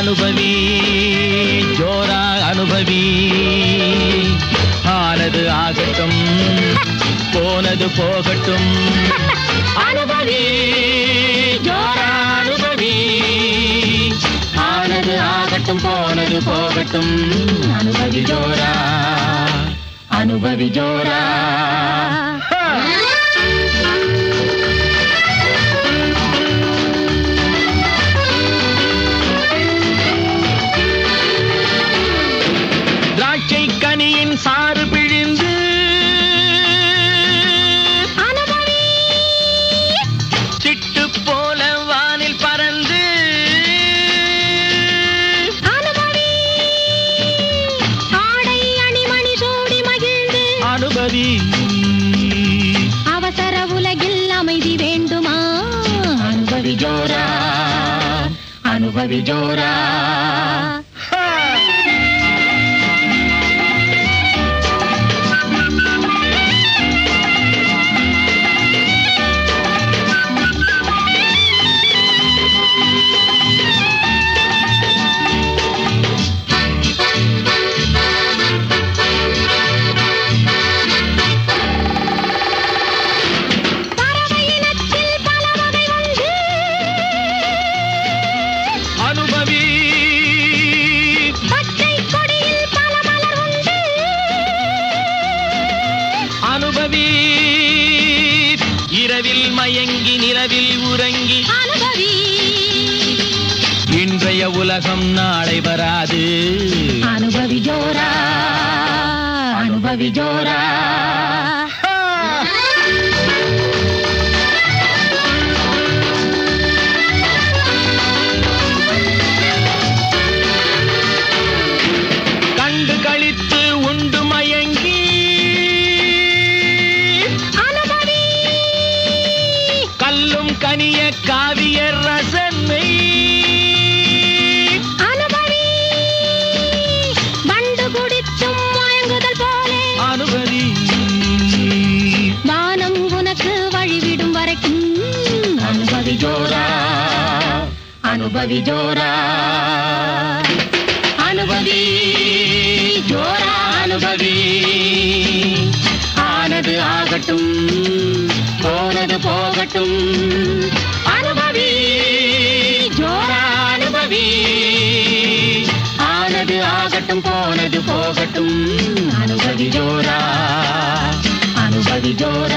அனுபவி ஜோரா அனுபவி ஆனது ஆகட்டும் போனது போகட்டும் அனுபவி ஜோரா அனுபவி ஆனது ஆகட்டும் போனது போகட்டும் அனுபவி ஜோரா அனுபவி ஜோரா திராட்சை கனியின் சாறு பிழிந்து அனுபவி சிட்டு போல வானில் பறந்து அனுபவி ஆடை அணிமணி சூடி மகிழ்ந்து அனுபவி அவசர உலகில் அமைதி வேண்டுமா அனுபவி ஜோரா அனுபவி ஜோரா பறவை இனத்தில் பல வகை உண்டு அனுபவி பச்சை கொடியில் பல மலர் உண்டு அனுபவி இரவில் மயங்கி நிலவில் உறங்கி அனுபவி இன்றைய உலகம் நாளை வராது அனுபவி ஜோரா அனுபவி ஜோரா கண்டு கழித்து உண்டு மயங்கி அனுபவி கல்லும் கனிய காவிய ரசனை அனுபவி வண்டு குடித்தும் மயங்குதல் போலே அனுபவி வானம் உனக்கு வழிவிடும் வரைக்கும் அனுபவி ஜோரா அனுபவி ஜோரா அனுபவி ஜோரா அனுபவி ஆனது ஆகட்டும் போனது போகட்டும் அனுபவி ஜோரா அனுபவி ஆனது ஆகட்டும் போனது போகட்டும் அனுபவி ஜோரா அனுபவி ஜோரா